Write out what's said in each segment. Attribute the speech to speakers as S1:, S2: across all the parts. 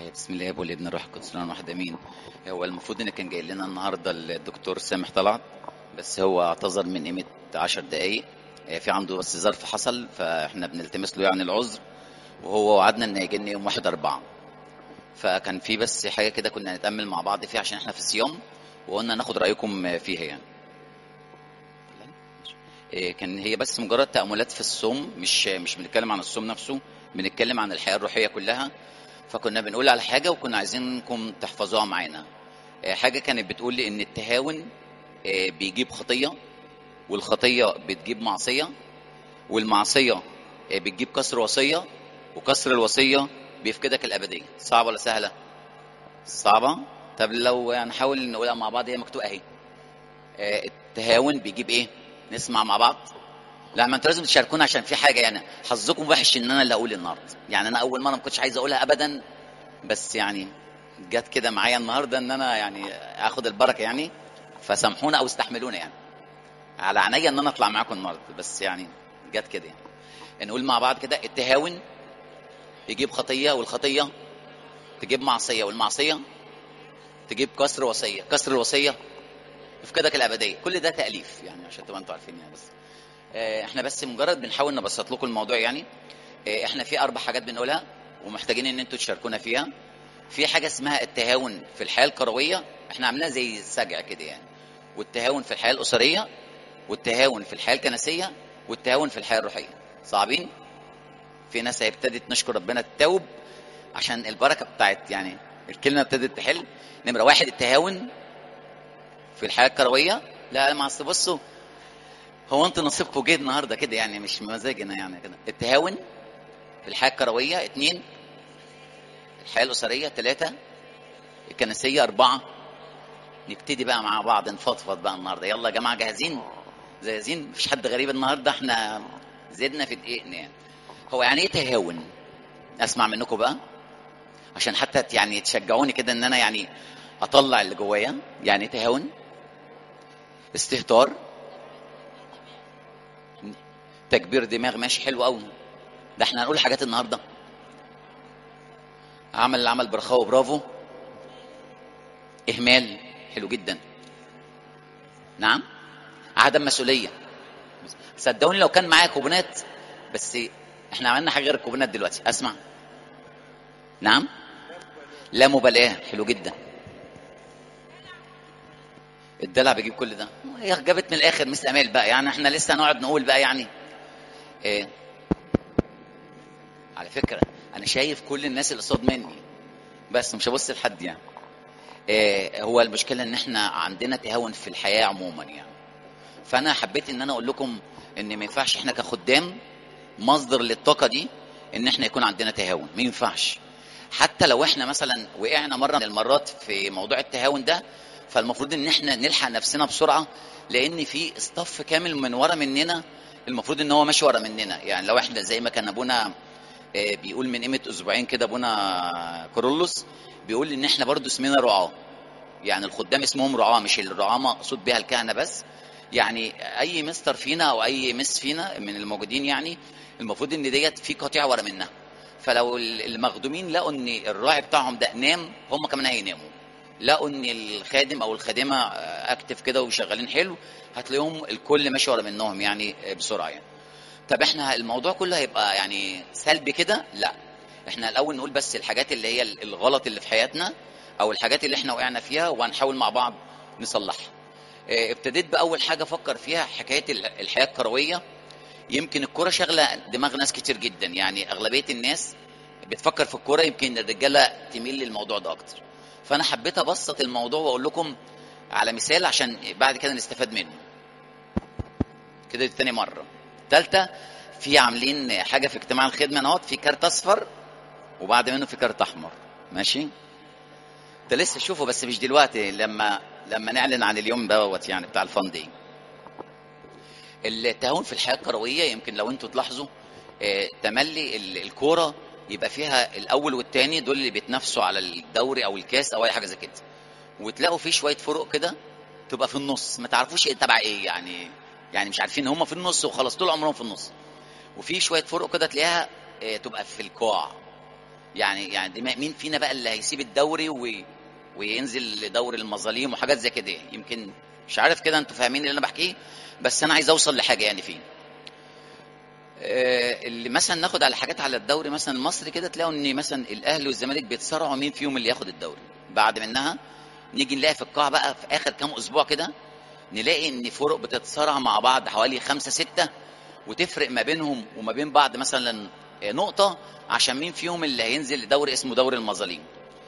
S1: بسم الله والابن الروح القدس الان واحد امين هو المفروض ان كان جاي لنا النهارده الدكتور سامح طلعت بس هو اعتذر من قيمه 10 دقائق في عنده بس ظرف حصل فاحنا بنلتمس له يعني العذر وهو وعدنا ان هيجي لنا يوم 1 4 فكان في بس حاجه كده كنا نتامل مع بعض فيها عشان احنا في الصيام وقلنا ناخد رايكم فيها يعني إيه، كان هي بس مجرد تأملات في الصوم مش مش بنتكلم عن الصوم نفسه بنتكلم عن الحياة الروحية كلها فكنا بنقول على حاجة وكنا عايزينكم تحفظوها معانا إيه، حاجة كانت بتقول لي إن التهاون إيه، بيجيب خطية والخطية بتجيب معصية والمعصية إيه، بتجيب كسر وصية وكسر الوصية بيفقدك الأبدية صعبة ولا سهلة؟ صعبة؟ طب لو هنحاول نقولها مع بعض هي مكتوبة أهي آه، التهاون بيجيب ايه نسمع مع بعض لا ما انتوا لازم تشاركونا عشان في حاجه يعني حظكم وحش ان انا اللي اقول النهارده يعني انا اول مره ما كنتش عايز اقولها ابدا بس يعني جت كده معايا النهارده ان انا يعني اخد البركه يعني فسامحونا او استحملونا يعني على عينيا ان انا اطلع معاكم النهارده بس يعني جت كده يعني نقول مع بعض كده التهاون يجيب خطيه والخطيه تجيب معصيه والمعصيه تجيب كسر وصيه كسر الوصيه يفقدك الابديه كل ده تاليف يعني عشان تبقى انتوا عارفين يعني بس آه، احنا بس مجرد بنحاول نبسط لكم الموضوع يعني آه، احنا في اربع حاجات بنقولها ومحتاجين ان انتوا تشاركونا فيها في حاجه اسمها التهاون في الحياه الكرويه احنا عاملينها زي السجع كده يعني والتهاون في الحياه الاسريه والتهاون في الحياه الكنسيه والتهاون في الحياه الروحيه صعبين في ناس هي ابتدت نشكر ربنا تتوب عشان البركه بتاعت يعني الكلمه ابتدت تحل نمره واحد التهاون في الحياه الكرويه لا ما اصل بصوا هو انتوا نصيبكم جه النهارده كده يعني مش مزاجنا يعني كده التهاون في الحياه الكرويه اثنين الحياه الاسريه ثلاثه الكنسيه اربعه نبتدي بقى مع بعض نفضفض بقى النهارده يلا يا جماعه جاهزين جاهزين مفيش حد غريب النهارده احنا زدنا في دقيقنا يعني هو يعني ايه تهاون اسمع منكم بقى عشان حتى يعني تشجعوني كده ان انا يعني اطلع اللي جوايا يعني ايه تهاون استهتار تكبير دماغ ماشي حلو قوي ده احنا هنقول حاجات النهارده عمل العمل برخاء وبرافو اهمال حلو جدا نعم عدم مسؤوليه صدقوني لو كان معايا كوبونات بس احنا عملنا حاجه غير الكوبونات دلوقتي اسمع نعم لا مبالاه حلو جدا الدلع بيجيب كل ده هي جابت من الاخر مثل امال بقى يعني احنا لسه هنقعد نقول بقى يعني ايه على فكره انا شايف كل الناس اللي قصاد مني بس مش هبص لحد يعني إيه هو المشكله ان احنا عندنا تهاون في الحياه عموما يعني فانا حبيت ان انا اقول لكم ان ما ينفعش احنا كخدام مصدر للطاقه دي ان احنا يكون عندنا تهاون ما ينفعش حتى لو احنا مثلا وقعنا مره من المرات في موضوع التهاون ده فالمفروض ان احنا نلحق نفسنا بسرعه لان في اصطف كامل من ورا مننا المفروض ان هو ماشي ورا مننا يعني لو احنا زي ما كان ابونا آه، بيقول من قيمه اسبوعين كده ابونا كورولوس بيقول ان احنا برضو اسمنا رعاه يعني الخدام اسمهم رعاه مش الرعاه مقصود بها الكهنه بس يعني اي مستر فينا او اي مس فينا من الموجودين يعني المفروض ان ديت في قطيع ورا منها فلو المخدومين لقوا ان الراعي بتاعهم ده نام هم كمان هيناموا لقوا ان الخادم او الخادمه اكتف كده وشغالين حلو هتلاقيهم الكل ماشي ورا منهم يعني بسرعه يعني طب احنا الموضوع كله هيبقى يعني سلبي كده لا احنا الاول نقول بس الحاجات اللي هي الغلط اللي في حياتنا او الحاجات اللي احنا وقعنا فيها وهنحاول مع بعض نصلحها اه، ابتديت باول حاجه افكر فيها حكايه ال- الحياه الكرويه يمكن الكوره شغله دماغ ناس كتير جدا يعني اغلبيه الناس بتفكر في الكوره يمكن الرجاله تميل للموضوع ده اكتر فانا حبيت ابسط الموضوع واقول لكم على مثال عشان بعد كده نستفاد منه كده دي تاني مره ثالثه في عاملين حاجه في اجتماع الخدمه اهوت في كارت اصفر وبعد منه في كارت احمر ماشي ده لسه شوفه بس مش دلوقتي لما لما نعلن عن اليوم دوت يعني بتاع الفان دي التهاون في الحياه الكرويه يمكن لو انتوا تلاحظوا آه، تملي ال- الكوره يبقى فيها الاول والثاني دول اللي بيتنافسوا على الدوري او الكاس او اي حاجه زي كده وتلاقوا في شويه فروق كده تبقى في النص ما تعرفوش ايه تبع ايه يعني يعني مش عارفين هم في النص وخلاص طول عمرهم في النص وفي شويه فروق كده تلاقيها آه، تبقى في الكوع يعني يعني دي مين فينا بقى اللي هيسيب الدوري و... وينزل لدوري المظاليم وحاجات زي كده يمكن مش عارف كده انتوا فاهمين اللي انا بحكيه بس انا عايز اوصل لحاجه يعني فيه آه، اللي مثلا ناخد على حاجات على الدوري مثلا المصري كده تلاقوا ان مثلا الاهلي والزمالك بيتصارعوا مين فيهم اللي ياخد الدوري بعد منها نيجي نلاقي في القاعه بقى في اخر كام اسبوع كده نلاقي ان فرق بتتصارع مع بعض حوالي خمسة ستة وتفرق ما بينهم وما بين بعض مثلا آه، نقطة عشان مين فيهم اللي هينزل لدوري اسمه دوري المظاليم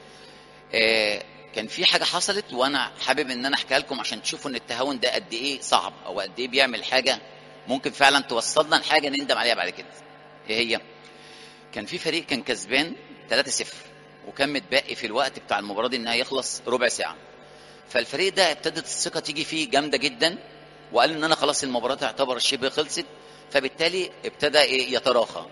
S1: آه، كان في حاجة حصلت وانا حابب ان انا احكيها لكم عشان تشوفوا ان التهاون ده قد ايه صعب او قد ايه بيعمل حاجة ممكن فعلا توصلنا لحاجة نندم عليها بعد كده ايه هي كان في فريق كان كسبان 3-0 وكان متبقي في الوقت بتاع المباراة دي انها يخلص ربع ساعة فالفريق ده ابتدت الثقة تيجي فيه جامدة جدا وقال ان انا خلاص المباراة تعتبر شبه خلصت فبالتالي ابتدى إيه يتراخى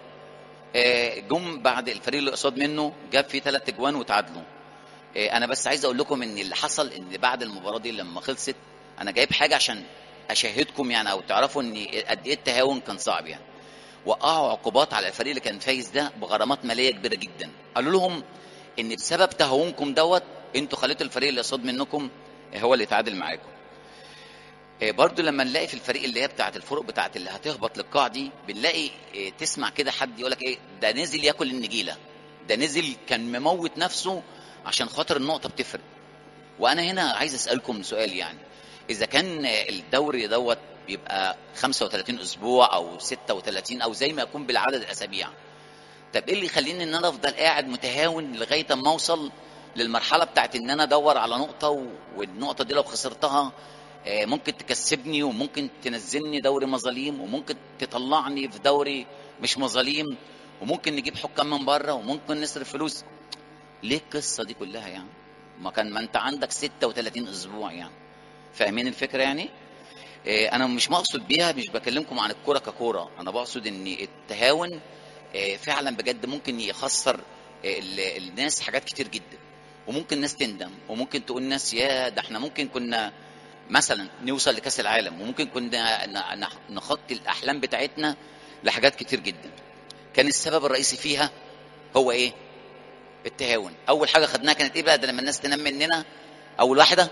S1: آه، جم بعد الفريق اللي قصاد منه جاب فيه ثلاث اجوان وتعادلوا آه، انا بس عايز اقول لكم ان اللي حصل ان بعد المباراه دي لما خلصت انا جايب حاجه عشان اشهدكم يعني او تعرفوا ان قد ايه التهاون كان صعب يعني وقعوا عقوبات على الفريق اللي كان فايز ده بغرامات ماليه كبيره جدا قالوا لهم ان بسبب تهاونكم دوت انتوا خليتوا الفريق اللي قصاد منكم هو اللي يتعادل معاكم آه، برضو لما نلاقي في الفريق اللي هي بتاعت الفرق بتاعت اللي هتهبط للقاع دي بنلاقي آه، تسمع كده حد يقول لك ايه ده نزل ياكل النجيله ده نزل كان مموت نفسه عشان خاطر النقطه بتفرق وانا هنا عايز اسالكم سؤال يعني اذا كان آه، الدوري دوت بيبقى 35 اسبوع او 36 او زي ما يكون بالعدد الاسابيع طب ايه اللي يخليني ان انا افضل قاعد متهاون لغايه اما اوصل للمرحله بتاعت ان انا ادور على نقطه و- والنقطه دي لو خسرتها آه، ممكن تكسبني وممكن تنزلني دوري مظاليم وممكن تطلعني في دوري مش مظاليم وممكن نجيب حكام من بره وممكن نصرف فلوس ليه القصه دي كلها يعني ما كان ما انت عندك 36 اسبوع يعني فاهمين الفكره يعني آه، انا مش مقصد بيها مش بكلمكم عن الكوره ككوره انا بقصد ان التهاون آه، فعلا بجد ممكن يخسر آه، ال- الناس حاجات كتير جدا وممكن ناس تندم وممكن تقول ناس يا ده احنا ممكن كنا مثلا نوصل لكاس العالم وممكن كنا ن- ن- نخطي الاحلام بتاعتنا لحاجات كتير جدا كان السبب الرئيسي فيها هو ايه التهاون اول حاجه خدناها كانت ايه بقى ده لما الناس تنام مننا اول واحده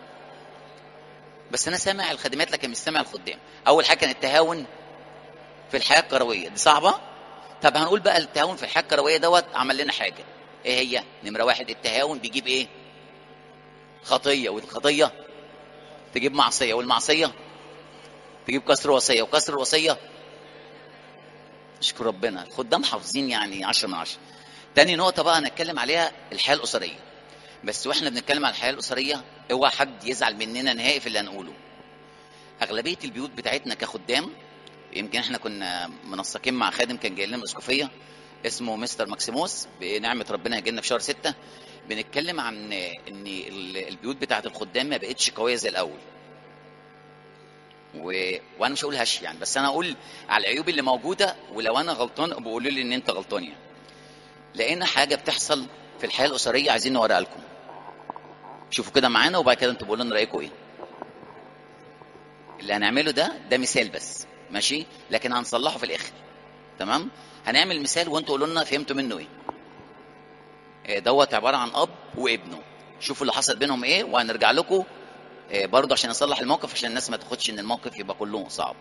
S1: بس انا سامع الخدمات لكن مش سامع الخدام اول حاجه كان التهاون في الحياه الكرويه دي صعبه طب هنقول بقى التهاون في الحياه الكرويه دوت عمل لنا حاجه ايه هي نمره واحد التهاون بيجيب ايه خطيه والخطيه تجيب معصيه والمعصيه تجيب كسر وصيه وكسر الوصيه اشكر ربنا الخدام حافظين يعني 10 من 10 تاني نقطه بقى هنتكلم عليها الحياه الاسريه بس واحنا بنتكلم عن الحياه الاسريه اوعى حد يزعل مننا نهائي في اللي هنقوله اغلبيه البيوت بتاعتنا كخدام يمكن احنا كنا منسقين مع خادم كان جاي لنا من الاسقفيه اسمه مستر ماكسيموس بنعمه ربنا هيجي لنا في شهر ستة بنتكلم عن ان ال- البيوت بتاعت الخدام ما بقتش قويه زي الاول و... وانا مش هقول هش يعني بس انا اقول على العيوب اللي موجوده ولو انا غلطان بقولوا لي ان انت غلطان يعني لقينا حاجه بتحصل في الحياه الاسريه عايزين نوريها لكم شوفوا كده معانا وبعد كده انتوا بقولوا لنا رايكم ايه اللي هنعمله ده ده مثال بس ماشي لكن هنصلحه في الاخر تمام هنعمل مثال وانتوا قولوا لنا فهمتوا منه ايه آه، دوت عباره عن اب وابنه شوفوا اللي حصل بينهم ايه وهنرجع لكم آه، برضه عشان نصلح الموقف عشان الناس ما تاخدش ان الموقف يبقى كله صعب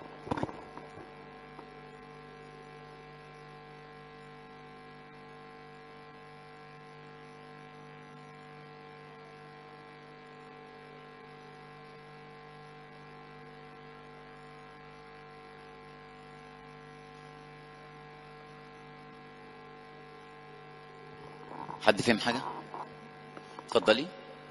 S1: حد فهم حاجه اتفضلي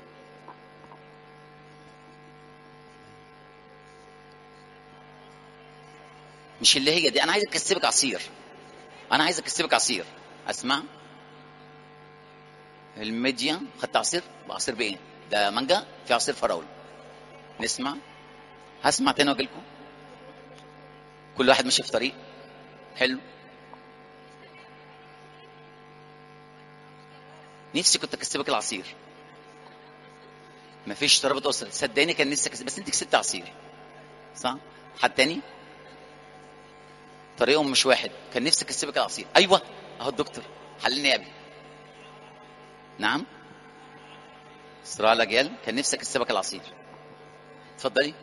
S1: مش اللي هي دي انا عايز اكسبك عصير انا عايز اكسبك عصير اسمع الميديا خدت عصير عصير بايه ده مانجا في عصير فراوله نسمع هسمع تاني واجي لكم كل واحد ماشي في طريق حلو نفسي كنت اكسبك العصير مفيش ترابط اسره صدقني كان نفسي اكسب بس انت كسبت عصير صح حد تاني طريقهم مش واحد كان نفسي اكسبك العصير ايوه اهو الدكتور حللني يا ابني نعم صراع الاجيال كان نفسك السمك العصير اتفضلي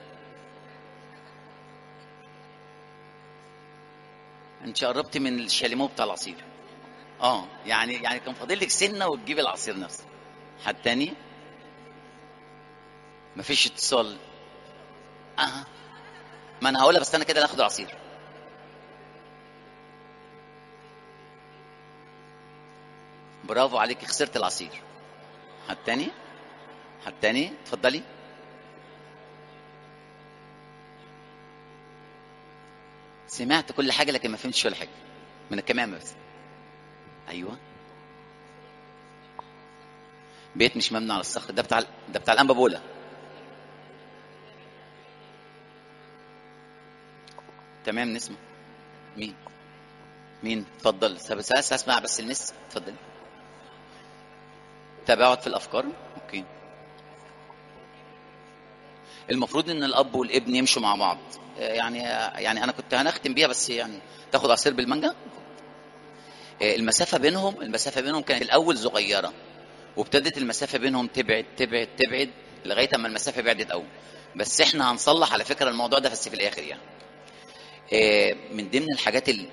S1: انت قربت من الشاليمو بتاع العصير اه يعني يعني كان فاضل لك سنه وتجيب العصير نفسه حد تاني مفيش اتصال اه ما انا هقولها بس انا كده ناخد العصير برافو عليك خسرت العصير حد تاني حد تاني اتفضلي سمعت كل حاجه لكن ما فهمتش ولا حاجه من الكمامه بس ايوه بيت مش مبني على الصخر ده بتاع ده بتاع الانبابولا تمام نسمع مين مين اتفضل بس بس اسمع بس المس اتفضل تباعد في الافكار اوكي المفروض ان الاب والابن يمشوا مع بعض آه، يعني يعني انا كنت هنختم بيها بس يعني تاخد عصير بالمانجا آه، المسافه بينهم المسافه بينهم كانت الاول صغيره وابتدت المسافه بينهم تبعد تبعد تبعد لغايه اما المسافه بعدت قوي بس احنا هنصلح على فكره الموضوع ده بس في الاخر يعني آه، من ضمن الحاجات اللي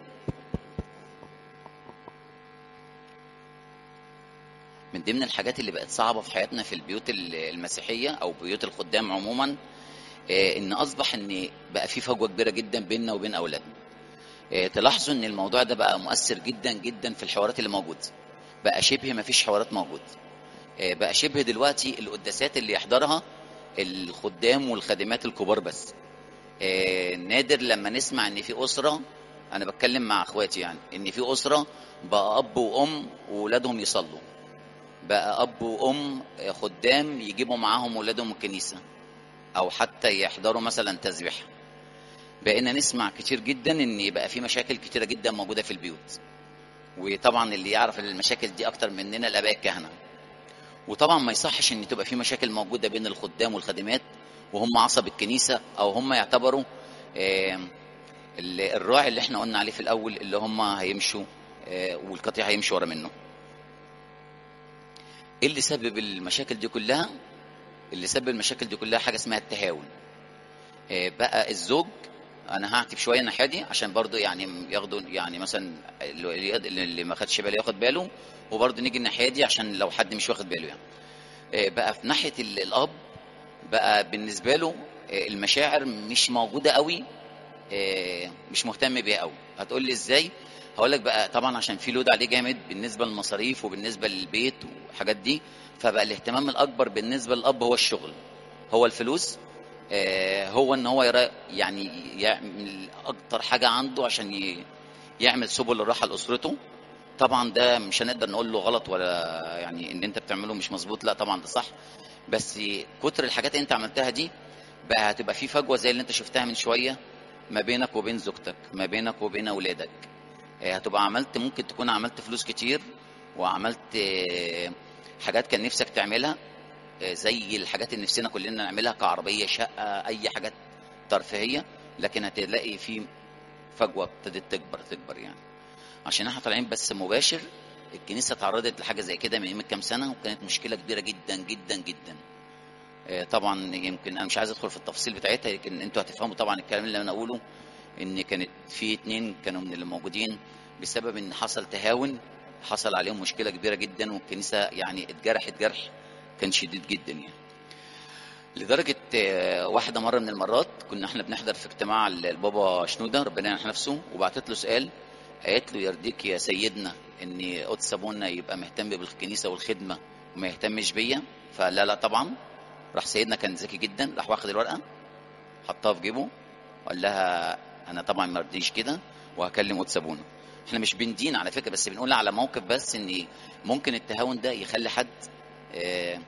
S1: من ضمن الحاجات اللي بقت صعبه في حياتنا في البيوت ال- المسيحيه او بيوت الخدام عموما آه، ان اصبح ان بقى في فجوه كبيره جدا بيننا وبين اولادنا آه، تلاحظوا ان الموضوع ده بقى مؤثر جدا جدا في الحوارات اللي موجوده بقى شبه ما فيش حوارات موجوده آه، بقى شبه دلوقتي القداسات اللي يحضرها الخدام والخادمات الكبار بس آه، نادر لما نسمع ان في اسره انا بتكلم مع اخواتي يعني ان في اسره بقى اب وام واولادهم يصلوا بقى اب وام خدام يجيبوا معاهم ولادهم الكنيسه او حتى يحضروا مثلا تسبيح بقينا نسمع كتير جدا ان بقى في مشاكل كتيره جدا موجوده في البيوت وطبعا اللي يعرف المشاكل دي اكتر مننا الاباء الكهنه وطبعا ما يصحش ان تبقى في مشاكل موجوده بين الخدام والخادمات وهم عصب الكنيسه او هم يعتبروا آم، ال- الراعي اللي احنا قلنا عليه في الاول اللي هم هيمشوا آه، والقطيع هيمشي ورا منه ايه اللي سبب المشاكل دي كلها اللي سبب المشاكل دي كلها حاجه اسمها التهاون آه، بقى الزوج انا هعتب شويه الناحيه دي عشان برضو يعني ياخدوا يعني مثلا اللي اللي ما خدش باله ياخد باله وبرضو نيجي الناحيه دي عشان لو حد مش واخد باله يعني آه، بقى في ناحيه ال- الاب بقى بالنسبه له آه، المشاعر مش موجوده قوي آه، مش مهتم بيها قوي هتقول لي ازاي هقول لك بقى طبعا عشان في لود عليه جامد بالنسبه للمصاريف وبالنسبه للبيت والحاجات دي فبقى الاهتمام الاكبر بالنسبه للاب هو الشغل هو الفلوس آه، هو ان هو يرا يعني يعمل اكتر حاجه عنده عشان ي- يعمل سبل الراحه لاسرته طبعا ده مش هنقدر نقول له غلط ولا يعني اللي انت بتعمله مش مظبوط لا طبعا ده صح بس كتر الحاجات اللي انت عملتها دي بقى هتبقى في فجوه زي اللي انت شفتها من شويه ما بينك وبين زوجتك ما بينك وبين اولادك آه، هتبقى عملت ممكن تكون عملت فلوس كتير وعملت آه، حاجات كان نفسك تعملها آه، زي الحاجات اللي نفسنا كلنا نعملها كعربيه شقه اي حاجات ترفيهيه لكن هتلاقي في فجوه ابتدت تكبر تكبر يعني عشان احنا طالعين بس مباشر الكنيسه تعرضت لحاجه زي كده من قيمه كام سنه وكانت مشكله كبيره جدا جدا جدا آه، طبعا يمكن انا مش عايز ادخل في التفاصيل بتاعتها لكن انتوا هتفهموا طبعا الكلام اللي انا اقوله ان كانت في اتنين كانوا من اللي موجودين بسبب ان حصل تهاون حصل عليهم مشكله كبيره جدا والكنيسه يعني اتجرحت جرح كان شديد جدا يعني لدرجة آه، واحدة مرة من المرات كنا احنا بنحضر في اجتماع البابا شنودة ربنا ينحى نفسه وبعتت له سؤال قالت له يرضيك يا سيدنا ان قدس ابونا يبقى مهتم بالكنيسة والخدمة وما يهتمش بيا فلا لا طبعا راح سيدنا كان ذكي جدا راح واخد الورقة حطها في جيبه وقال لها انا طبعا ما رضيش كده وهكلم قدس ابونا احنا مش بندين على فكرة بس بنقول على موقف بس ان ممكن التهاون ده يخلي حد آه،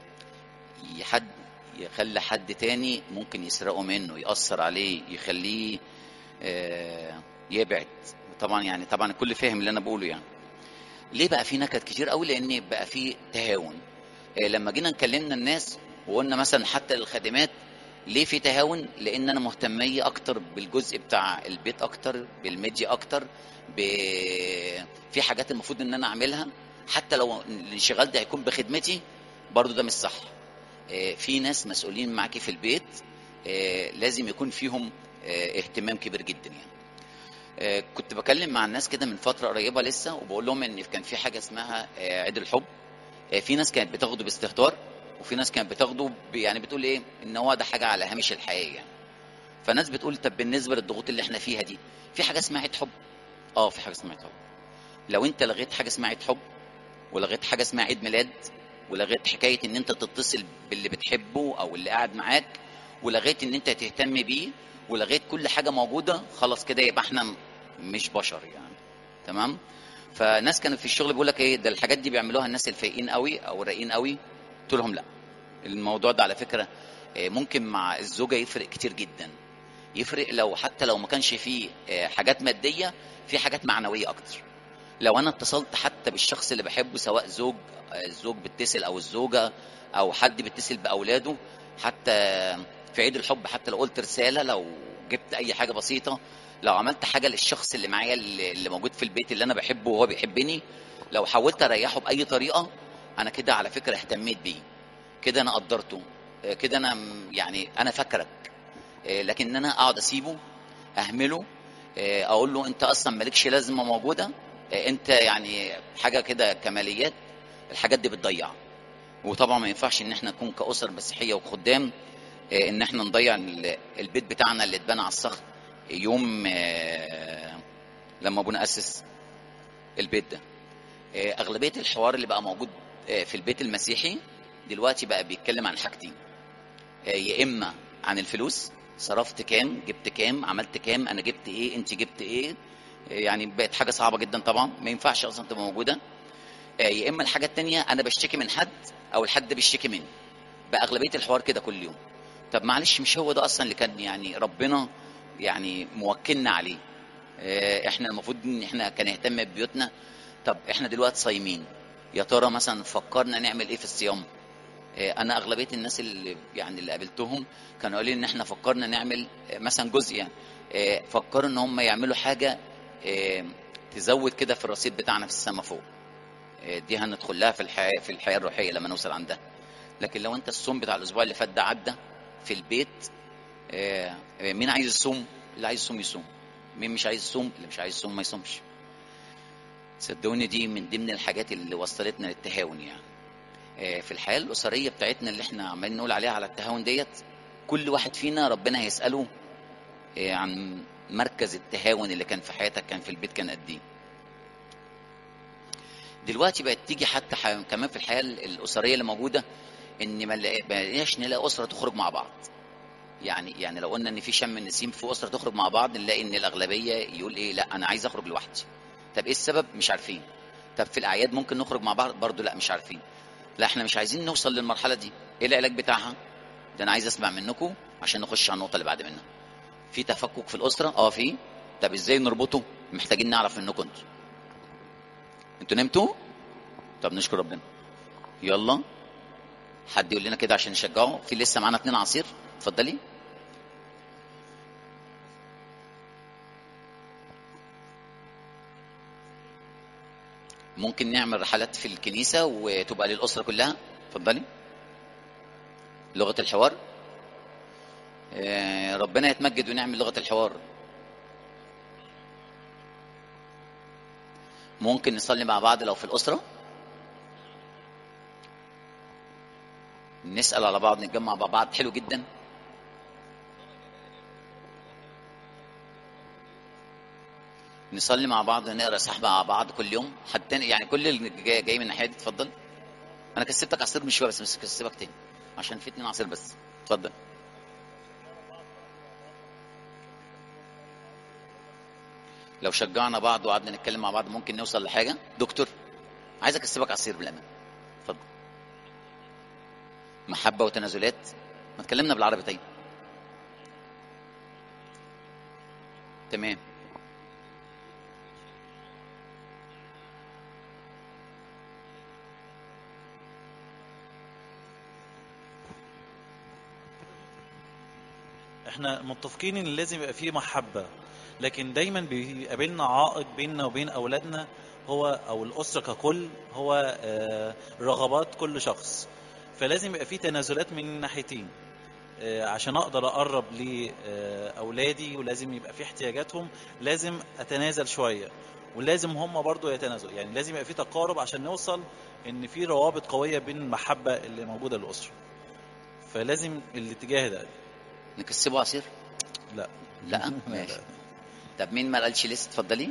S1: حد يخلي حد تاني ممكن يسرقه منه يأثر عليه يخليه آه، يبعد طبعا يعني طبعا الكل فاهم اللي انا بقوله يعني ليه بقى في نكد كتير قوي لان بقى في تهاون آه، لما جينا نكلمنا الناس وقلنا مثلا حتى الخادمات ليه في تهاون لان انا مهتميه اكتر بالجزء بتاع البيت اكتر بالميديا اكتر ب... في حاجات المفروض ان انا اعملها حتى لو الانشغال ده هيكون بخدمتي برضو ده مش صح آه، في ناس مسؤولين معاكي في البيت آه، لازم يكون فيهم آه، اهتمام كبير جدا يعني آه، كنت بكلم مع الناس كده من فتره قريبه لسه وبقول لهم ان كان في حاجه اسمها آه، عيد الحب آه، في ناس كانت بتاخده باستهتار وفي ناس كانت بتاخده ب- يعني بتقول ايه ان هو ده حاجه على هامش الحياه يعني فناس بتقول طب بالنسبه للضغوط اللي احنا فيها دي في حاجه اسمها عيد حب اه في حاجه اسمها عيد حب لو انت لغيت حاجه اسمها عيد حب ولغيت حاجه اسمها عيد ميلاد ولغيت حكايه ان انت تتصل باللي بتحبه او اللي قاعد معاك ولغيت ان انت تهتم بيه ولغيت كل حاجه موجوده خلاص كده يبقى احنا م- مش بشر يعني تمام فناس كانوا في الشغل بيقول لك ايه ده الحاجات دي بيعملوها الناس الفايقين قوي او الرايقين قوي قلت لهم لا الموضوع ده على فكره آه، ممكن مع الزوجه يفرق كتير جدا يفرق لو حتى لو ما كانش فيه آه، حاجات ماديه في حاجات معنويه اكتر لو انا اتصلت حتى بالشخص اللي بحبه سواء زوج آه، الزوج بيتصل او الزوجه او حد بيتصل باولاده حتى في عيد الحب حتى لو قلت رساله لو جبت اي حاجه بسيطه لو عملت حاجه للشخص اللي معايا اللي اللي موجود في البيت اللي انا بحبه وهو بيحبني لو حاولت اريحه باي طريقه انا كده على فكره اهتميت بيه كده انا قدرته آه، كده انا م- يعني انا فاكرك آه، لكن انا اقعد اسيبه اهمله آه، اقول له انت اصلا مالكش لازمه موجوده آه، انت يعني حاجه كده كماليات الحاجات دي بتضيع وطبعا ما ينفعش ان احنا نكون كاسر مسيحيه وخدام آه، ان احنا نضيع ال- البيت بتاعنا اللي اتبنى على الصخر يوم آه، لما ابونا اسس البيت ده آه، اغلبيه الحوار اللي بقى موجود آه، في البيت المسيحي دلوقتي بقى بيتكلم عن حاجتين آه، يا اما عن الفلوس صرفت كام جبت كام عملت كام انا جبت ايه انت جبت ايه آه، يعني بقت حاجه صعبه جدا طبعا ما ينفعش اصلا تبقى موجوده آه، يا اما الحاجه التانية انا بشتكي من حد او الحد بيشتكي مني بقى اغلبيه الحوار كده كل يوم طب معلش مش هو ده اصلا اللي كان يعني ربنا يعني موكلنا عليه آه، احنا المفروض ان احنا كان نهتم ببيوتنا طب احنا دلوقتي صايمين يا ترى مثلا فكرنا نعمل ايه في الصيام آه، انا اغلبيه الناس اللي يعني اللي قابلتهم كانوا قالوا لي ان احنا فكرنا نعمل آه، مثلا جزء يعني آه، فكروا ان هم يعملوا حاجه آه، تزود كده في الرصيد بتاعنا في السما فوق آه، دي هندخل لها في الحياه في الحياه الروحيه لما نوصل عندها لكن لو انت الصوم بتاع الاسبوع اللي فات ده عدى في البيت آه، آه، مين عايز يصوم اللي عايز يصوم يصوم مين مش عايز يصوم اللي مش عايز يصوم ما يصومش صدقوني دي من ضمن الحاجات اللي وصلتنا للتهاون يعني آه، في الحياه الاسريه بتاعتنا اللي احنا عمالين نقول عليها على التهاون ديت كل واحد فينا ربنا هيساله آه، عن مركز التهاون اللي كان في حياتك كان في البيت كان قد ايه دلوقتي بقت تيجي حتى ح- كمان في الحياه الاسريه اللي موجوده ان ما نلاقي- ما نلاقيش نلاقي اسره تخرج مع بعض يعني يعني لو قلنا ان في شم النسيم في اسره تخرج مع بعض نلاقي ان الاغلبيه يقول ايه لا انا عايز اخرج لوحدي طب ايه السبب مش عارفين طب في الاعياد ممكن نخرج مع بعض برضو لا مش عارفين لا احنا مش عايزين نوصل للمرحله دي ايه العلاج بتاعها ده انا عايز اسمع منكم عشان نخش على النقطه اللي بعد منها في تفكك في الاسره اه في طب ازاي نربطه محتاجين نعرف منكم انتوا انتوا نمتوا طب نشكر ربنا يلا حد يقول لنا كده عشان نشجعه في لسه معانا اتنين عصير اتفضلي ممكن نعمل رحلات في الكنيسة وتبقى للأسرة كلها اتفضلي لغة الحوار آه، ربنا يتمجد ونعمل لغة الحوار ممكن نصلي مع بعض لو في الأسرة نسأل على بعض نتجمع مع بعض حلو جدا نصلي مع بعض نقرا سحبة مع بعض كل يوم حد تاني يعني كل اللي جاي, جاي من الناحية دي اتفضل انا كسبتك عصير من شويه بس مش كسبك تاني عشان في اتنين عصير بس اتفضل لو شجعنا بعض وقعدنا نتكلم مع بعض ممكن نوصل لحاجه دكتور عايز اكسبك عصير بالامان اتفضل محبه وتنازلات ما اتكلمنا بالعربي طيب تمام
S2: احنا متفقين ان لازم يبقى فيه محبة لكن دايما بيقابلنا عائق بيننا وبين اولادنا هو او الاسره ككل هو آه، رغبات كل شخص فلازم يبقى في تنازلات من الناحيتين آه، عشان اقدر اقرب لاولادي ولازم يبقى في احتياجاتهم لازم اتنازل شويه ولازم هم برضو يتنازلوا يعني لازم يبقى في تقارب عشان نوصل ان في روابط قويه بين المحبه اللي موجوده للاسره فلازم الاتجاه ده
S1: نكسبه عصير
S2: لا
S1: لا ماشي طب مين ما قالش لسه اتفضلي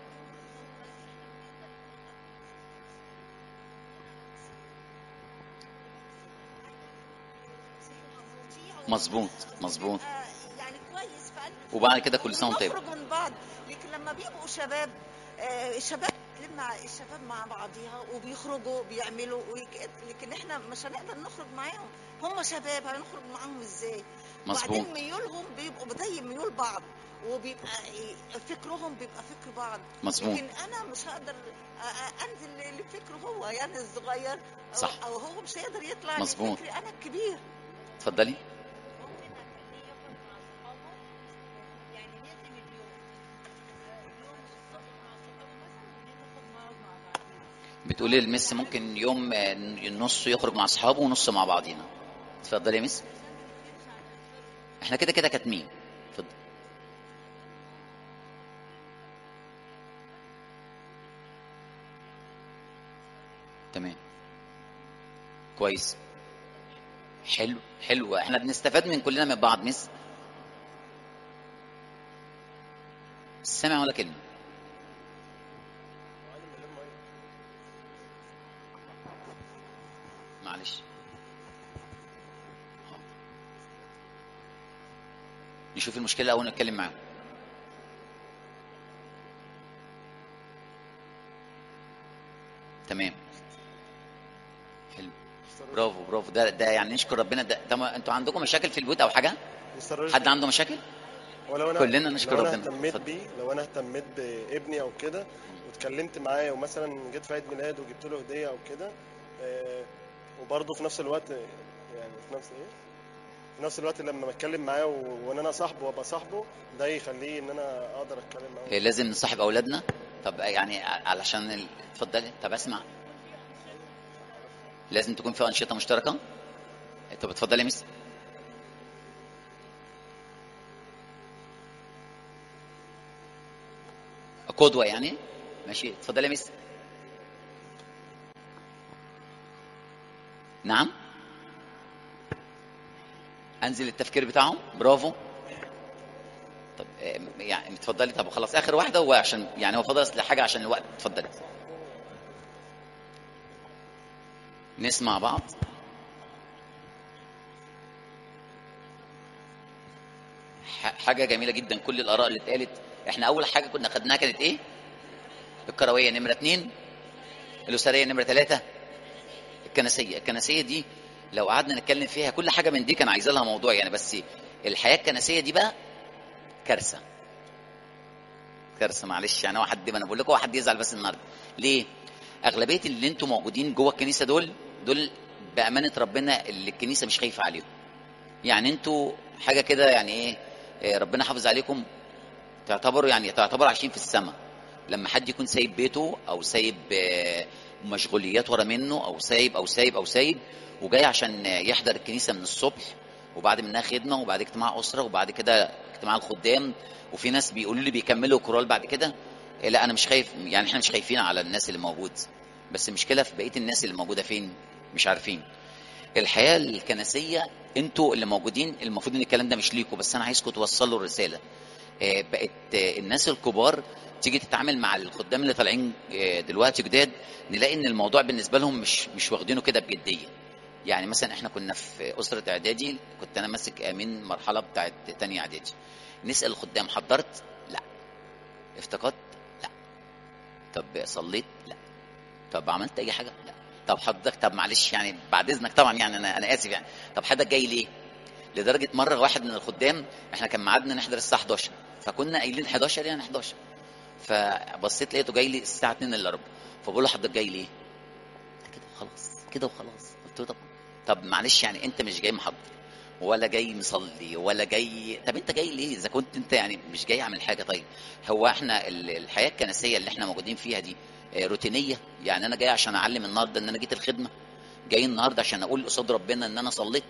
S1: مظبوط مظبوط
S3: يعني كويس في قلب
S1: وبعد كده كل سنه وانت طيب
S3: نخرج من بعض لكن لما بيبقوا شباب آه، الشباب لما الشباب مع بعضيها وبيخرجوا بيعملوا ويك- لكن احنا مش هنقدر نخرج معاهم هم شباب هنخرج معاهم ازاي
S1: مظبوط
S3: وبعدين ميولهم بيبقوا زي ميول بعض وبيبقى إيه، فكرهم بيبقى فكر بعض
S1: مظبوط
S3: لكن انا مش هقدر أ- أ- انزل لفكره هو يعني الصغير أو-
S1: صح.
S3: او هو مش هيقدر يطلع
S1: مظبوط.
S3: لفكري انا الكبير
S1: اتفضلي
S4: ممكن اخليه يخرج مع صحابه يعني نقسم اليوم آه، يوم الصبح مع صحابه مثلا وليل نخرج نقعد مع بعضينا
S1: بتقولي المس ممكن يوم آه، نص يخرج مع اصحابه ونص مع بعضينا اتفضلي يا مس احنا كده كده كاتمين اتفضل تمام كويس حلو حلو احنا بنستفاد من كلنا من بعض مس سامع ولا كلمه معلش آه. نشوف المشكلة الأول نتكلم معاهم تمام حلو برافو برافو ده ده يعني نشكر ربنا ده, ده ما انتوا عندكم مشاكل في البيوت او حاجه
S5: مستر
S1: حد عنده مشاكل
S5: ولو انا
S1: كلنا نشكر
S5: لو انا
S1: ربنا.
S5: اهتميت
S1: اتفضل.
S5: بيه لو انا اهتميت بابني او كده واتكلمت معاه ومثلا جيت في عيد ميلاد وجبت له هديه او كده آه، وبرضه في نفس الوقت يعني في نفس ايه في نفس الوقت لما بتكلم معاه و- وان انا صاحبه وابقى صاحبه ده يخليه ان انا اقدر اتكلم معاه
S1: إيه، لازم نصاحب اولادنا طب يعني ع- علشان ال... اتفضلي طب اسمع لازم تكون في انشطه مشتركه طب اتفضلي يا مس قدوه يعني ماشي اتفضلي يا مس نعم انزل التفكير بتاعهم برافو طب آه، يعني اتفضلي طب خلاص اخر واحده هو عشان يعني هو فاضل اصل حاجه عشان الوقت اتفضلي نسمع بعض ح- حاجه جميله جدا كل الاراء اللي اتقالت احنا اول حاجه كنا خدناها كانت ايه الكرويه نمره اتنين الاسريه نمره ثلاثه الكنسيه الكنسيه دي لو قعدنا نتكلم فيها كل حاجه من دي كان عايزه لها موضوع يعني بس الحياه الكنسيه دي بقى كارثه كارثه معلش يعني هو حد ما انا بقول لكم هو حد يزعل بس النهارده ليه اغلبيه اللي انتم موجودين جوه الكنيسه دول دول بامانه ربنا اللي الكنيسه مش خايفه عليهم يعني انتوا حاجه كده يعني ايه إيه، ربنا حافظ عليكم تعتبروا يعني تعتبروا عايشين في السماء لما حد يكون سايب بيته او سايب آه، مشغوليات ورا منه او سايب او سايب او سايب وجاي عشان يحضر الكنيسه من الصبح وبعد منها خدمه وبعد اجتماع اسره وبعد كده اجتماع الخدام وفي ناس بيقولوا لي بيكملوا كورال بعد كده إيه، لا انا مش خايف يعني احنا مش خايفين على الناس اللي موجود بس المشكله في بقيه الناس اللي موجوده فين مش عارفين الحياه الكنسيه انتوا اللي موجودين المفروض ان الكلام ده مش ليكوا بس انا عايزكم توصلوا الرساله آه، بقت آه، الناس الكبار تيجي تتعامل مع الخدام اللي طالعين آه، دلوقتي جداد نلاقي ان الموضوع بالنسبه لهم مش مش واخدينه كده بجديه يعني مثلا احنا كنا في اسره اعدادي كنت انا ماسك امين مرحله بتاعت تانية اعدادي نسال الخدام حضرت لا افتقدت لا طب صليت لا طب عملت اي حاجه لا طب حضرتك طب معلش يعني بعد اذنك طبعا يعني انا انا اسف يعني طب حضرتك جاي ليه لدرجه مره واحد من الخدام احنا كان ميعادنا نحضر الساعه 11 فكنا قايلين 11 يعني 11 فبصيت لقيته جاي لي الساعه 2 الا ربع فبقول له حضرتك جاي ليه كده وخلاص كده وخلاص قلت له طب طب معلش يعني انت مش جاي محضر ولا جاي مصلي ولا جاي طب انت جاي ليه اذا كنت انت يعني مش جاي اعمل حاجه طيب هو احنا ال- الحياه الكنسيه اللي احنا موجودين فيها دي آه، روتينيه يعني انا جاي عشان اعلم النهارده ان انا جيت الخدمه جاي النهارده عشان اقول قصاد ربنا ان انا صليت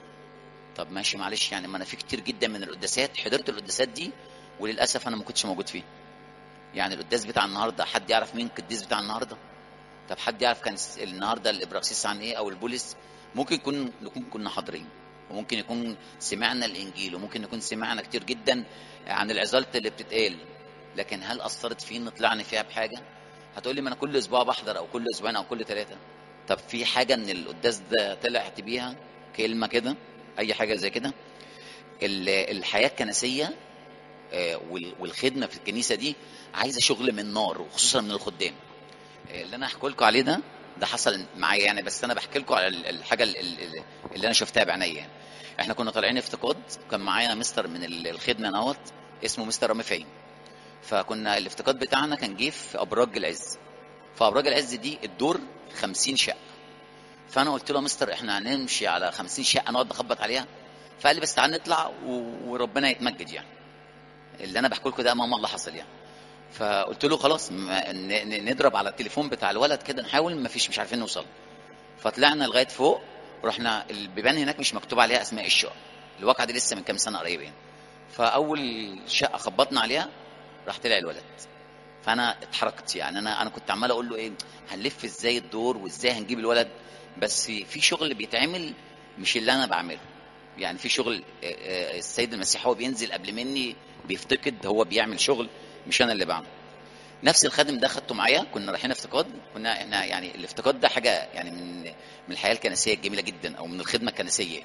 S1: طب ماشي معلش يعني ما انا في كتير جدا من القداسات حضرت القداسات دي وللاسف انا ما كنتش موجود فيه يعني القداس بتاع النهارده حد يعرف مين القديس بتاع النهارده طب حد يعرف كان الس- النهارده الابراكسيس عن ايه او البولس ممكن يكون نكون كنا حاضرين وممكن يكون سمعنا الانجيل وممكن نكون سمعنا كتير جدا عن العظات اللي بتتقال لكن هل اثرت فينا طلعنا فيها بحاجه هتقول لي ما انا كل اسبوع بحضر او كل اسبوعين او كل ثلاثه طب في حاجه من القداس ده طلعت بيها كلمه كده اي حاجه زي كده ال- الحياه الكنسيه آه، وال- والخدمه في الكنيسه دي عايزه شغل من نار وخصوصا من الخدام آه، اللي انا هحكي لكم عليه ده ده حصل معايا يعني بس انا بحكي لكم على ال- الحاجه ال- ال- اللي انا شفتها بعينيا يعني. احنا كنا طالعين افتقاد كان معايا مستر من ال- الخدمه نوت اسمه مستر رامي فهيم فكنا الافتقاد بتاعنا كان جه في ابراج العز فابراج العز دي الدور 50 شقه فانا قلت له يا مستر احنا هنمشي على 50 شقه نقعد نخبط عليها فقال لي بس تعال نطلع و- وربنا يتمجد يعني اللي انا بحكي لكم ده امام الله حصل يعني فقلت له خلاص ما- ن- ن- نضرب على التليفون بتاع الولد كده نحاول ما فيش مش عارفين نوصل فطلعنا لغايه فوق ورحنا البيبان هناك مش مكتوب عليها اسماء الشقق الواقعه دي لسه من كام سنه قريبه يعني فاول شقه خبطنا عليها راح طلع الولد فانا اتحركت يعني انا انا كنت عمال اقول له ايه هنلف ازاي الدور وازاي هنجيب الولد بس في شغل بيتعمل مش اللي انا بعمله يعني في شغل آه، آه، السيد المسيح هو بينزل قبل مني بيفتقد هو بيعمل شغل مش انا اللي بعمله نفس الخادم ده خدته معايا كنا رايحين افتقاد كنا احنا يعني الافتقاد ده حاجه يعني من من الحياه الكنسيه الجميله جدا او من الخدمه الكنسيه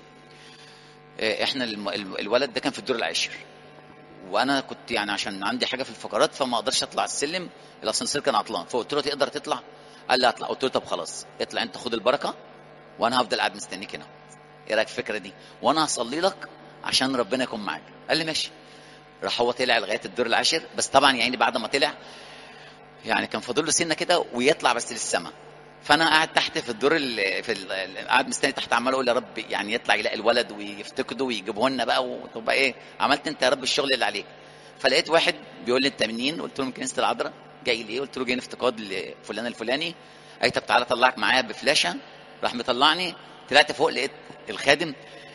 S1: آه، احنا الم- الم- الولد ده كان في الدور العاشر وانا كنت يعني عشان عندي حاجه في الفقرات فما اقدرش اطلع السلم الاسانسير كان عطلان فقلت له تقدر تطلع قال لي اطلع قلت له طب خلاص اطلع انت خد البركه وانا هفضل قاعد مستنيك هنا ايه رايك في الفكره دي وانا هصلي لك عشان ربنا يكون معاك قال لي ماشي راح هو طلع لغايه الدور العاشر بس طبعا يعني بعد ما طلع يعني كان فاضل له سنه كده ويطلع بس للسما فانا قاعد تحت في الدور ال في ال قاعد مستني تحت عمال اقول يا رب يعني يطلع يلاقي الولد ويفتقده ويجيبه لنا بقى وتبقى ايه عملت انت يا رب الشغل اللي عليك فلقيت واحد بيقول لي انت منين قلت له من كنيسه العذراء جاي ليه قلت له جاي افتقاد لفلان الفلاني قال طب تعالى اطلعك معايا بفلاشه راح مطلعني طلعت فوق لقيت الخادم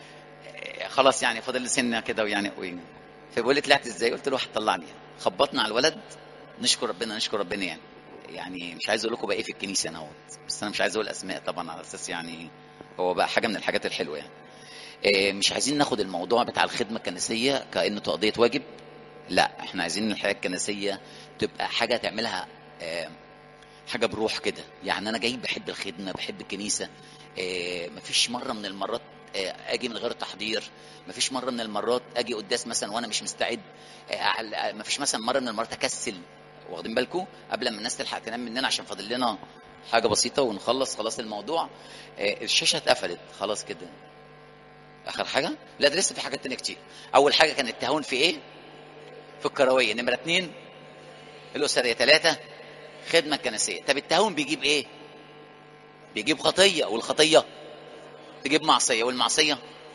S1: آه، خلاص يعني فاضل لي سنه كده ويعني وين فبيقول لي طلعت ازاي قلت له هتطلعني خبطنا على الولد نشكر ربنا نشكر ربنا يعني يعني مش عايز اقول لكم بقى ايه في الكنيسه انا اهوت بس انا مش عايز اقول اسماء طبعا على اساس يعني هو بقى حاجه من الحاجات الحلوه يعني إيه، مش عايزين ناخد الموضوع بتاع الخدمه الكنسيه كانه تقضيه واجب لا احنا عايزين الحياه الكنسيه تبقى حاجه تعملها آه، حاجه بروح كده يعني انا جاي بحب الخدمه بحب الكنيسه آه، مفيش مره من المرات آه، اجي من غير تحضير مفيش مره من المرات اجي قداس مثلا وانا مش مستعد آه، على- مفيش مثلا مره من المرات اكسل واخدين بالكم قبل ما الناس تلحق تنام مننا عشان فاضل لنا حاجه بسيطه ونخلص خلاص الموضوع آه، الشاشه اتقفلت خلاص كده اخر حاجه لا ده لسه في حاجات تانية كتير اول حاجه كان التهاون في ايه في الكرويه نمره اتنين الاسريه ثلاثه خدمه كنسيه طب التهاون بيجيب ايه بيجيب خطيه والخطيه تجيب معصيه والمعصيه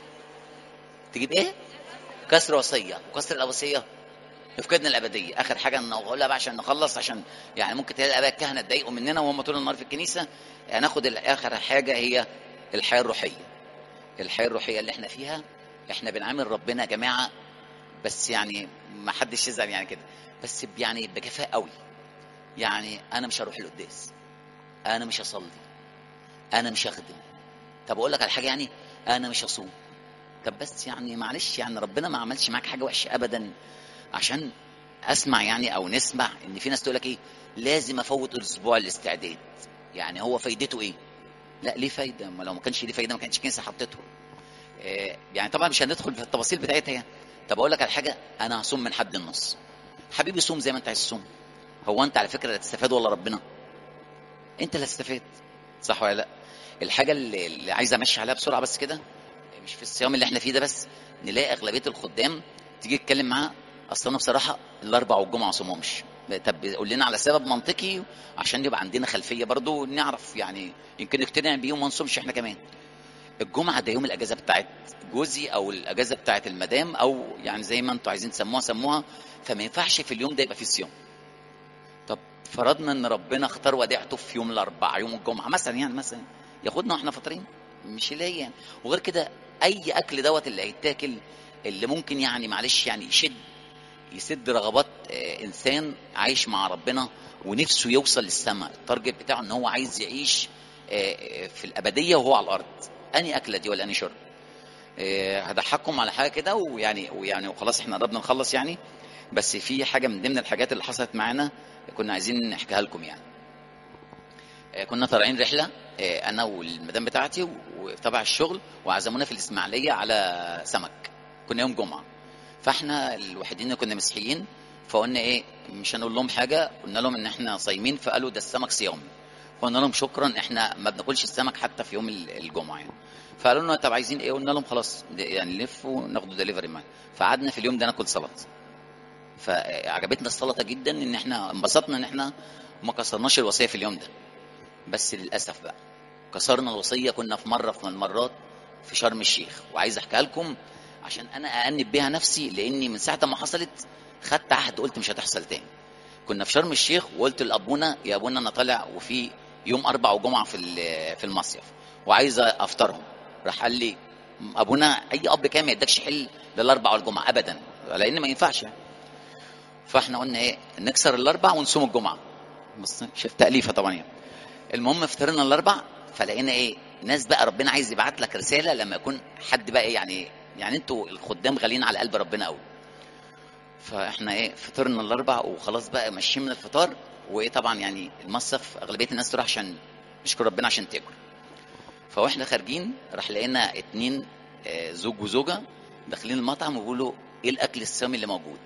S1: تجيب ايه كسر وصيه وكسر الوصيه يفقدنا الابديه اخر حاجه نقولها بقى عشان نخلص عشان يعني ممكن تلاقي بقى الكهنه اتضايقوا مننا وهم طول النهار في الكنيسه هناخد اخر حاجه هي الحياه الروحيه الحياه الروحيه اللي احنا فيها احنا بنعامل ربنا يا جماعه بس يعني ما حدش يزعل يعني كده بس يعني بكفاءه قوي يعني انا مش هروح القداس انا مش هصلي انا مش هخدم طب اقول لك على حاجه يعني انا مش هصوم طب بس يعني معلش يعني ربنا ما عملش معاك حاجه وحشه ابدا عشان اسمع يعني او نسمع ان في ناس تقول لك ايه لازم افوت اسبوع الاستعداد يعني هو فايدته ايه لا ليه فايده ما لو ما كانش ليه فايده ما كانش كنيسه حطته آه، يعني طبعا مش هندخل في التفاصيل بتاعتها يعني طب اقول لك على حاجه انا هصوم من حد النص حبيبي صوم زي ما انت عايز تصوم هو انت على فكره اللي هتستفاد ولا ربنا انت اللي هتستفاد صح ولا لا الحاجه اللي, اللي عايز امشي عليها بسرعه بس كده مش في الصيام اللي احنا فيه ده بس نلاقي اغلبيه الخدام تيجي تتكلم معاه اصل انا بصراحه الاربع والجمعه ما صومهمش طب قول لنا على سبب منطقي عشان يبقى عندنا خلفيه برضو نعرف يعني يمكن نقتنع بيه وما نصومش احنا كمان الجمعه ده يوم الاجازه بتاعت جوزي او الاجازه بتاعت المدام او يعني زي ما انتوا عايزين تسموها سموها فما ينفعش في اليوم ده يبقى فيه صيام طب فرضنا ان ربنا اختار وديعته في يوم الاربعاء يوم الجمعه مثلا يعني مثلا ياخدنا واحنا فاطرين مش ليه يعني وغير كده اي اكل دوت اللي هيتاكل اللي ممكن يعني معلش يعني يشد يسد رغبات آه، انسان عايش مع ربنا ونفسه يوصل للسماء التارجت بتاعه ان هو عايز يعيش آه، آه، في الابديه وهو على الارض اني اكله دي ولا اني شرب آه، هضحككم على حاجه كده ويعني ويعني وخلاص احنا قربنا نخلص يعني بس في حاجه من ضمن الحاجات اللي حصلت معانا كنا عايزين نحكيها لكم يعني آه، كنا طالعين رحله آه، انا والمدام بتاعتي وتبع الشغل وعزمونا في الاسماعيليه على سمك كنا يوم جمعه فاحنا الوحيدين اللي كنا مسيحيين فقلنا ايه مش هنقول لهم حاجه قلنا لهم ان احنا صايمين فقالوا ده السمك صيام فقلنا لهم شكرا احنا ما بناكلش السمك حتى في يوم ال- الجمعه يعني فقالوا لنا طب عايزين ايه قلنا لهم خلاص د- يعني نلف وناخدوا دليفري معانا فقعدنا في اليوم ده ناكل سلطه فعجبتنا السلطه جدا ان احنا انبسطنا ان احنا ما كسرناش الوصيه في اليوم ده بس للاسف بقى كسرنا الوصيه كنا في مره من المرات في شرم الشيخ وعايز احكيها لكم عشان انا اانب بيها نفسي لاني من ساعه ما حصلت خدت عهد قلت مش هتحصل تاني كنا في شرم الشيخ وقلت لابونا يا ابونا انا طالع وفي يوم اربع وجمعه في ال- في المصيف وعايز افطرهم راح قال لي ابونا اي اب كان ما يدكش حل للاربع والجمعه ابدا لان ما ينفعش يعني. فاحنا قلنا ايه نكسر الاربع ونصوم الجمعه بس شفت تاليفه طبعا يعني. المهم فطرنا الاربع فلقينا ايه ناس بقى ربنا عايز يبعت لك رساله لما يكون حد بقى إيه يعني يعني انتوا الخدام غاليين على قلب ربنا قوي فاحنا ايه فطرنا الاربع وخلاص بقى ماشيين من الفطار وايه طبعا يعني المصيف اغلبيه الناس تروح عشان نشكر ربنا عشان تاكل فواحنا خارجين راح لقينا اتنين آه، زوج وزوجه داخلين المطعم وبيقولوا ايه الاكل السامي اللي موجود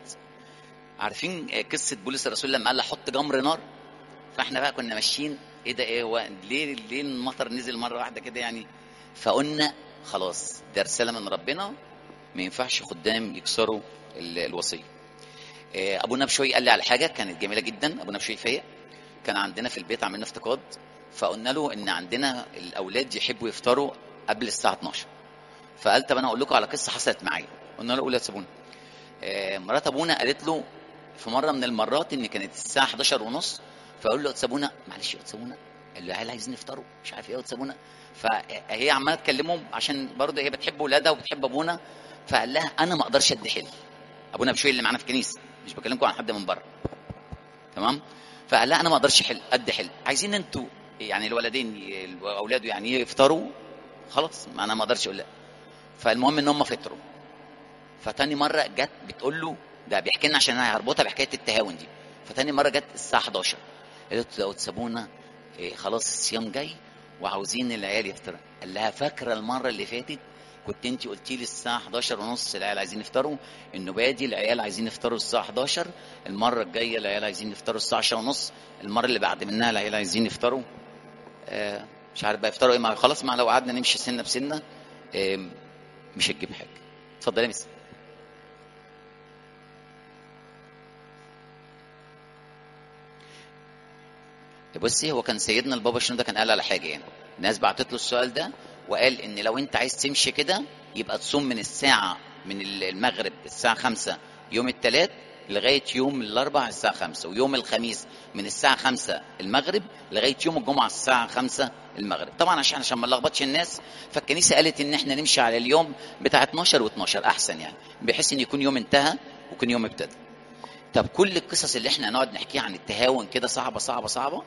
S1: عارفين آه، قصه بولس الرسول لما قال له حط جمر نار فاحنا بقى كنا ماشيين ايه ده ايه هو ليه ليه المطر نزل مره واحده كده يعني فقلنا خلاص ده رساله من ربنا ما ينفعش خدام يكسروا ال- الوصيه آه، ابونا بشوي قال لي على حاجه كانت جميله جدا ابونا بشوي فيا كان عندنا في البيت عملنا افتقاد فقلنا له ان عندنا الاولاد يحبوا يفطروا قبل الساعه 12 فقال طب انا اقول لكم على قصه حصلت معايا قلنا له قول يا سابونا آه، مرات ابونا قالت له في مره من المرات ان كانت الساعه 11 ونص فاقول له يا سابونا معلش يا سابونا العيال عايزين يفطروا مش عارف ايه يا سابونا فهي عماله تكلمهم عشان برضه هي بتحب ولادها وبتحب ابونا فقال لها انا ما اقدرش ادي حل ابونا بشوي اللي معانا في الكنيسه مش بكلمكم عن حد من بره تمام فقال لها انا ما اقدرش حل ادي حل عايزين انتوا يعني الولدين ي- اولاده يعني يفطروا خلاص ما انا ما اقدرش اقول لا فالمهم ان هم فطروا فتاني مره جت بتقول له ده بيحكي لنا عشان انا هربطها بحكايه التهاون دي فتاني مره جت الساعه 11 قالت له لو تسابونا إيه خلاص الصيام جاي وعاوزين العيال يفطروا قال لها فاكره المره اللي فاتت كنت انت قلتي لي الساعه 11 ونص العيال عايزين يفطروا النوبه دي العيال عايزين يفطروا الساعه 11 المره الجايه العيال عايزين يفطروا الساعه 10 ونص المره اللي بعد منها العيال عايزين يفطروا آه مش عارف بقى يفطروا ايه ما خلاص ما لو قعدنا نمشي سنه بسنه آه مش هتجيب حاجه اتفضل يا مس بصي هو كان سيدنا البابا شنودة كان قال على حاجه يعني الناس بعتت له السؤال ده وقال ان لو انت عايز تمشي كده يبقى تصوم من الساعه من المغرب الساعه 5 يوم الثلاث لغايه يوم الاربع الساعه 5 ويوم الخميس من الساعه 5 المغرب لغايه يوم الجمعه الساعه 5 المغرب طبعا عشان عشان ما نلخبطش الناس فالكنيسه قالت ان احنا نمشي على اليوم بتاع 12 و12 احسن يعني بحيث ان يكون يوم انتهى ويكون يوم ابتدى طب كل القصص اللي احنا هنقعد نحكيها عن التهاون كده صعبه صعبه صعبه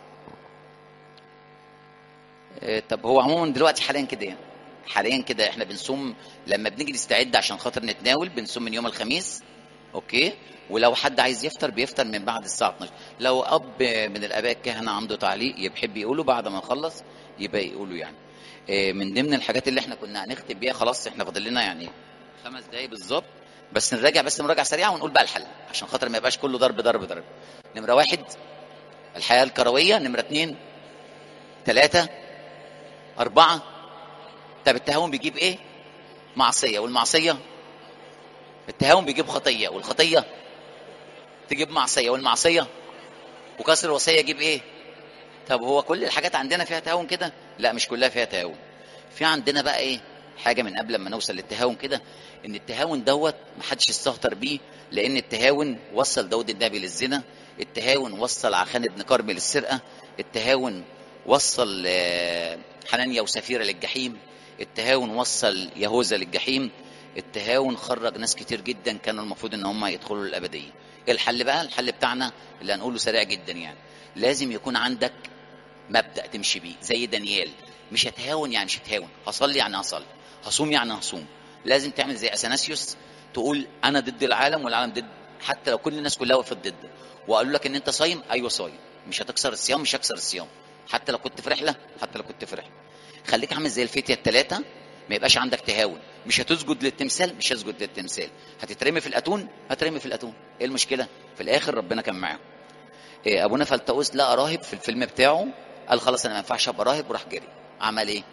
S1: آه، طب هو عموما دلوقتي حاليا كده يعني حاليا كده احنا بنصوم لما بنيجي نستعد عشان خاطر نتناول بنصوم من يوم الخميس اوكي ولو حد عايز يفطر بيفطر من بعد الساعه 12 لو اب من الاباء الكهنه عنده تعليق يحب يقوله بعد ما نخلص يبقى يقوله يعني آه، من ضمن الحاجات اللي احنا كنا هنختم بيها خلاص احنا فاضل لنا يعني خمس دقايق بالظبط بس نراجع بس مراجعه سريعه ونقول بقى الحل عشان خاطر ما يبقاش كله ضرب ضرب ضرب نمره واحد الحياه الكرويه نمره اثنين ثلاثه أربعة طب التهاون بيجيب إيه؟ معصية والمعصية التهاون بيجيب خطية والخطية تجيب معصية والمعصية وكسر الوصية يجيب إيه؟ طب هو كل الحاجات عندنا فيها تهاون كده؟ لا مش كلها فيها تهاون في عندنا بقى إيه؟ حاجة من قبل ما نوصل للتهاون كده إن التهاون دوت محدش يستهتر بيه لأن التهاون وصل داود النبي للزنا التهاون وصل عخان ابن كرمي للسرقه التهاون وصل آه، حنانيا وسفيره للجحيم التهاون وصل يهوذا للجحيم التهاون خرج ناس كتير جدا كانوا المفروض ان هم يدخلوا الابديه الحل بقى الحل بتاعنا اللي هنقوله سريع جدا يعني لازم يكون عندك مبدا تمشي بيه زي دانيال مش هتهاون يعني مش هتهاون هصلي يعني هصلي هصوم يعني هصوم لازم تعمل زي اثناسيوس تقول انا ضد العالم والعالم ضد حتى لو كل الناس كلها وقفت ضد وقالوا لك ان انت صايم ايوه صايم مش هتكسر الصيام مش هكسر الصيام حتى لو كنت في رحله حتى لو كنت في رحله خليك عامل زي الفتيه الثلاثه ما يبقاش عندك تهاون مش هتسجد للتمثال مش هسجد للتمثال هتترمي في الاتون هترمي في الاتون ايه المشكله في الاخر ربنا كان معاهم إيه ابونا فلتوس لقى راهب في الفيلم بتاعه قال خلاص انا ما ينفعش ابقى راهب وراح جري عمل ايه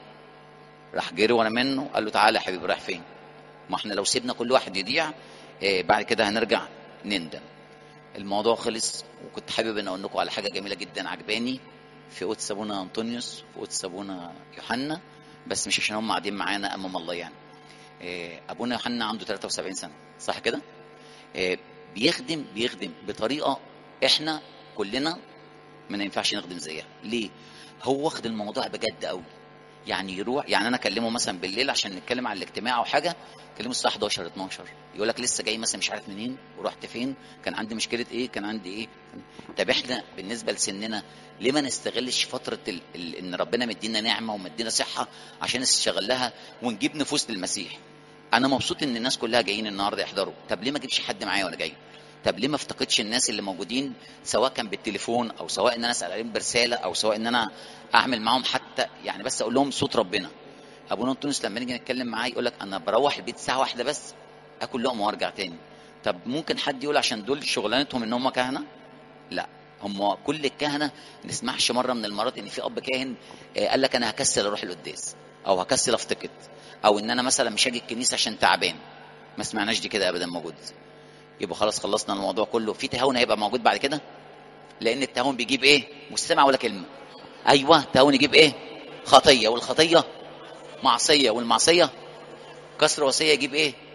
S1: راح جري ورا منه قال له تعالى يا حبيبي رايح فين ما احنا لو سيبنا كل واحد يضيع إيه بعد كده هنرجع نندم الموضوع خلص وكنت حابب ان اقول لكم على حاجه جميله جدا عجباني في قدس ابونا انطونيوس في قدس ابونا يوحنا بس مش عشان هم قاعدين معانا امام الله يعني إيه، ابونا يوحنا عنده 73 سنه صح كده إيه، بيخدم بيخدم بطريقه احنا كلنا ما ينفعش نخدم زيها ليه هو واخد الموضوع بجد قوي يعني يروح يعني انا اكلمه مثلا بالليل عشان نتكلم عن الاجتماع او حاجه اكلمه الساعه 11 12 يقول لك لسه جاي مثلا مش عارف منين ورحت فين كان عندي مشكله ايه كان عندي ايه طب احنا بالنسبه لسننا ليه ما نستغلش فتره ال... ال... ان ربنا مدينا نعمه ومدينا صحه عشان نستغل لها ونجيب نفوس للمسيح انا مبسوط ان الناس كلها جايين النهارده يحضروا طب ليه ما اجيبش حد معايا وانا جاي طب ليه ما افتقدش الناس اللي موجودين سواء كان بالتليفون او سواء ان انا اسال عليهم برساله او سواء ان انا اعمل معاهم حتى يعني بس اقول لهم صوت ربنا ابونا تونس لما نيجي نتكلم معاه يقول لك انا بروح البيت ساعه واحده بس اكل لقمه وارجع تاني طب ممكن حد يقول عشان دول شغلانتهم ان هم كهنه لا هم كل الكهنه ما نسمعش مره من المرات ان في اب كاهن آه، قال لك انا هكسل اروح القداس او هكسل افتقد او ان انا مثلا مش هاجي الكنيسه عشان تعبان ما سمعناش دي كده ابدا موجود يبقى خلاص خلصنا الموضوع كله في تهاون هيبقى موجود بعد كده لان التهاون بيجيب ايه مش سامع ولا كلمه ايوه التهاون يجيب ايه خطيه والخطيه معصيه والمعصيه كسر وصيه يجيب ايه